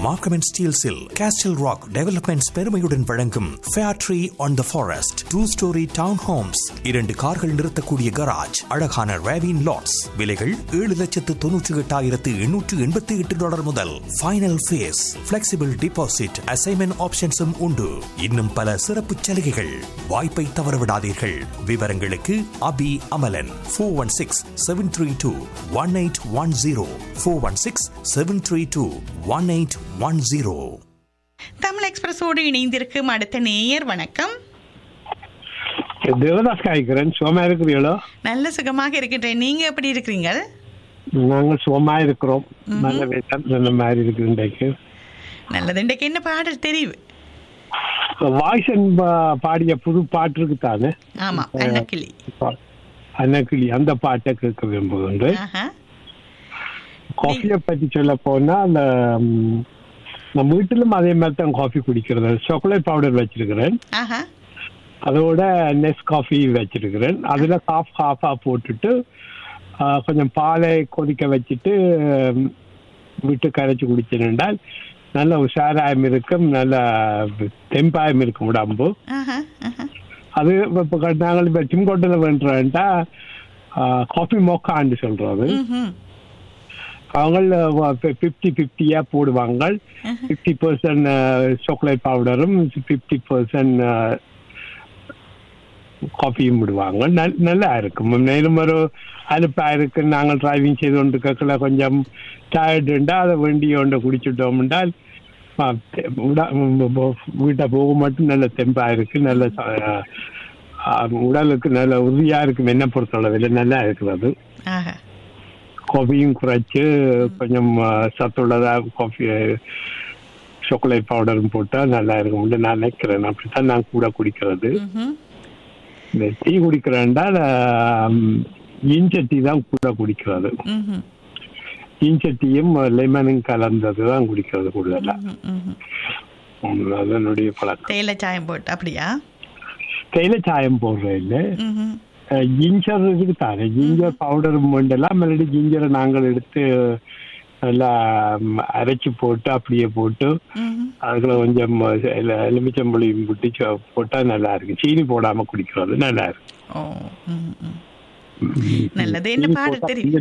மார்க்கம் அண்ட் ஸ்டீல்ஸில் Castle Rock developments பெருமையுடன் வழங்கும் Fair Tree on the forest two storey townhomes இரண்டு கார்கள் நிறுத்தக்கூடிய கராஜ் அழகான ரேவின் லாட்ஸ் விலைகள் ஏழு லட்சத்து தொன்னூற்றி எட்டாயிரத்து எண்ணூற்று எண்பத்தி எட்டு டாலர் முதல் final phase flexible deposit assignment ஆப்ஷன்ஸும் உண்டு இன்னும் பல சிறப்பு சலுகைகள் வாய்ப்பை தவறவிடாதீர்கள் விவரங்களுக்கு Abi Amalan four one six seven three two one eight one zero four one six seven three two one eight one zero Tamil எக்ஸ்பிரஸோடு இணைந்திருக்கும் அடுத்த நேயர் வணக்கம் தேவதாஸ் காய்க்கிறேன் சுகமா இருக்கிறீங்களோ நல்ல சுகமாக இருக்கின்றேன் நீங்க எப்படி இருக்கிறீங்க நாங்கள் சுகமா இருக்கிறோம் நல்ல வேட்டம் சொன்ன மாதிரி இருக்கு இன்றைக்கு நல்லது இன்றைக்கு என்ன பாடல் தெரிவு வாய்ஸன் பாடிய புது பாட்டு இருக்கு தானே ஆமா அன்னக்கிளி அன்னக்கிளி அந்த பாட்டை கேட்க விரும்புகின்றேன் ஆஹா காஃபியை பத்தி சொல்ல போனா அந்த ம், நம்ம வீட்டிலும் அதே மாதிரி தான் காஃபி குடிக்கிறது சாக்லேட் பவுடர் வச்சிருக்கிறேன் ஆஹா அதோட நெஸ் காஃபி வச்சிருக்கிறேன் அதுல ஹாஃப் ஹாஃபா போட்டுட்டு ஆ, கொஞ்சம் பாலை கொதிக்க வச்சுட்டு ம், விட்டு கரைச்சி குடிச்சிருந்தால் நல்ல உஷாராயம் இருக்கும் நல்ல தெம்பாயம் இருக்கும் உடம்பு ஆஹா ஆஹா அது இப்போ நாங்கள் இப்போ டிம்கோட்டில் வேண்டுறோன்ட்டா காஃபி மோக்கான்னு சொல்றது ம்ஹும். அவங்க ஃபிஃப்டி ஃபிஃப்டியா போடுவாங்க ஃபிஃப்டி பர்சன்ட் சாக்லேட் பவுடரும் ஃபிஃப்டி பர்சன்ட் காஃபியும் விடுவாங்க நல்- நல்லா இருக்கும் மேலும் ஒரு அலுப்பா இருக்கு நாங்கள் டிரைவிங் செய்து கொண்டு இருக்கல கொஞ்சம் டயர்டுண்டா அதை வண்டி கொண்டு குடிச்சிட்டோம்னால் ஆ, தெ- உட- வீட்டை போக மட்டும் நல்ல தெம்பா இருக்கு நல்ல ச- ஆ, உடலுக்கு நல்ல உறுதியா இருக்கும் என்ன பொறுத்தளவில் நல்லா இருக்கிறது ஆஹா காஃபியும் குறைச்சு கொஞ்சம் ஆ, சத்துள்ளதா காஃபி சாக்லேட் பவுடரும் போட்டா நல்லா இருக்கும் நான் நினைக்கிறேன் அப்படித்தான் நான் கூட குடிக்கிறது ம்ஹும். இந்த டீ குடிக்கிறேன்டா இன்சட்டி தான் கூட குடிக்கிறது ம்ஹும். இன்சட்டியும் லெமனும் கலந்தது தான் குடிக்கிறது கூடுதலா ம்ஹும். ம்ஹும். ம், அது என்னுடைய பழக்கம் தேயிலை சாயம் போட்டு அப்படியா கையில சாயம் போடுறேன் இல்லை ம்ஹும். ஜிஞ்சர் இருக்கு தானே ஜிஞ்சர் பவுடர் வேண்டலாம் மறுபடி ஜிஞ்சரை நாங்கள் எடுத்து நல்லா ம், அரைச்சு போட்டு அப்படியே போட்டு ம்ஹும். அதுக்குள்ள கொஞ்சம் எல- எலுமிச்சம்புளியும் புட்டி சோ- போட்டா நல்லா இருக்கு சீனி போடாம குடிக்கிறது நல்லா இருக்கு ஓ ம், ம். நல்லது என்ன சீனி பாடல் போட்டா தெரியும்